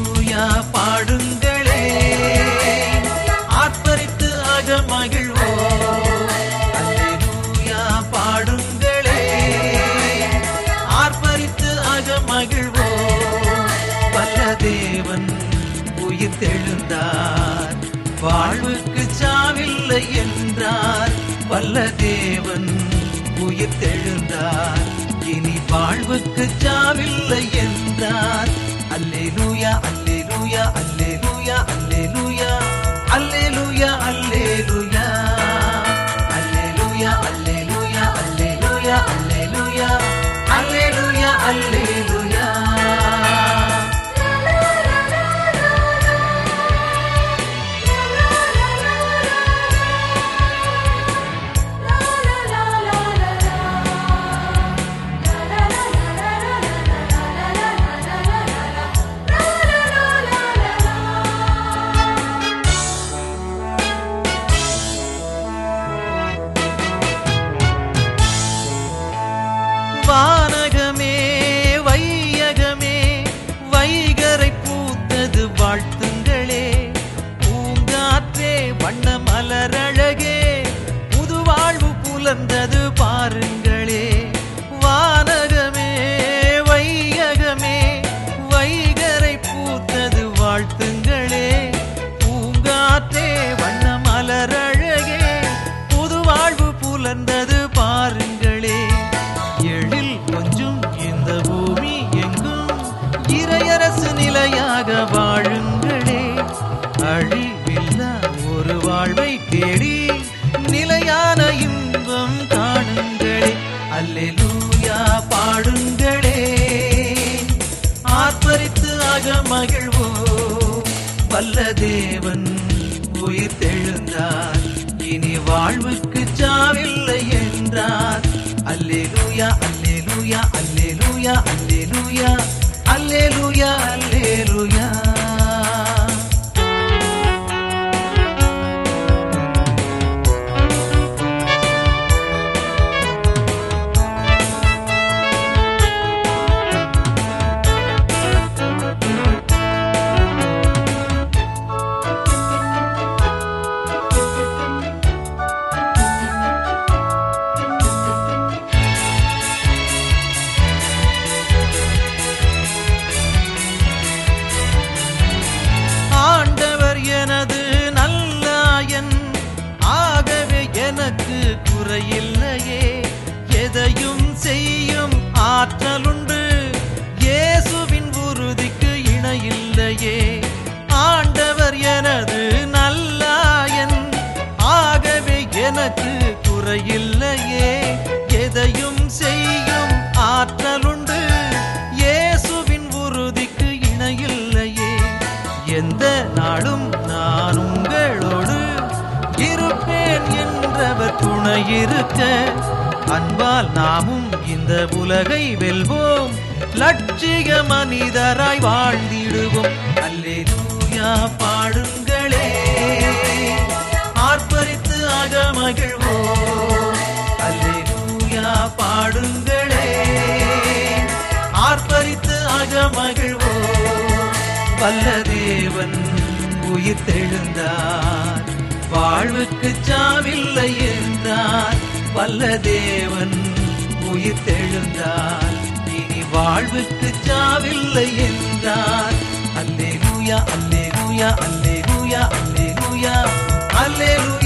அல்லேலூயா பாடுங்களே ஆர்ப்பரித்து அக மகிழ்வோம் அல்லேலூயா பாடுங்களே ஆர்ப்பரித்து அக மகிழ்வோம் வல்ல தேவன் உயிர் தெழுந்தார் வாழ்வுக்கு சாவில்லை என்றார் வல்ல தேவன் உயிர் தெழுந்தார் இனி வாழ்வுக்கு சாவில்லை என்றார் அல்லேலூயா அல்லேலூயா அல்லேலூயா அல்லேலூயா அல்லேலூயா அல்லேலூயா அல்லேலூயா அல்லேலூயா அல்லேலூயா அல்லேலூயா அல்லேலூயா அல்லேலூயா வானகமே வையகமே வைகரை பூத்தது வாழ்த்துங்களே பூங்காற்றே வண்ண மலரழகே புது வாழ்வு புலர்ந்தது பாருங்களே வானகமே வையகமே வைகரை பூத்தது வாழ்த்துங்களே பூங்காற்றே வண்ண மலரழகே புது வாழ்வு புலர்ந்தது பாருங்களே எழில் கொஞ்சம் இந்த பூமி எங்கும் இறையரசு நிலையாக வாழுங்களே அழிவில்லா ஒரு வாழ்வை தேடி நிலையான இன்பம் காணுங்களே அல்லேலூயா பாடுங்களே ஆர்ப்பரித்து அக மகிழ்வோம் வல்ல தேவன் உயிர் தெழுந்தார் இனி வாழ்வுக்கு சாவில்லை என்றார் அல்லேலூயா அல்லேலூயா அல்லேலூயா அல்லேலூயா அல்லேலூயா அல்லேலூயா ஆண்டவர் எனது நல்லாயன் ஆகவே எனக்கு குறையில்லையே எதையும் செய்யும் ஆற்றலுண்டு இயேசுவின் உறுதிக்கு இணையில்லையே ஆண்டவர் எனது நல்லாயன் ஆகவே எனக்கு குறையில்லையே எதையும் செய்யும் ஆற்றலுண்டு இயேசுவின் உறுதிக்கு இணையில்லையே எந்த நாளும் நான் உங்களோடு இருப்பேன் என்றவர் துணை இருக்க அன்பால் நாமும் இந்த உலகை வெல்வோம் லட்சிய மனிதராய் வாழ்ந்திடுவோம் அல்லேலூயா பாடுங்களே ஆர்ப்பரித்து அக மகிழ்வோம் அல்லேலூயா பாடுங்களே ஆர்ப்பரித்து அக மகிழ்வோம் வல்ல தேவன் உயிர் தெழுந்தார் வாழ்வுக்கு சாவில்லை என்றார் வல்ல தேவன் உயிர் தெழுந்தார் இனி வாழ்வுக்கு சாவில்லை என்றார் அல்லேலூயா அல்லேலூயா அல்லேலூயா அல்லேலூயா அல்லேலூயா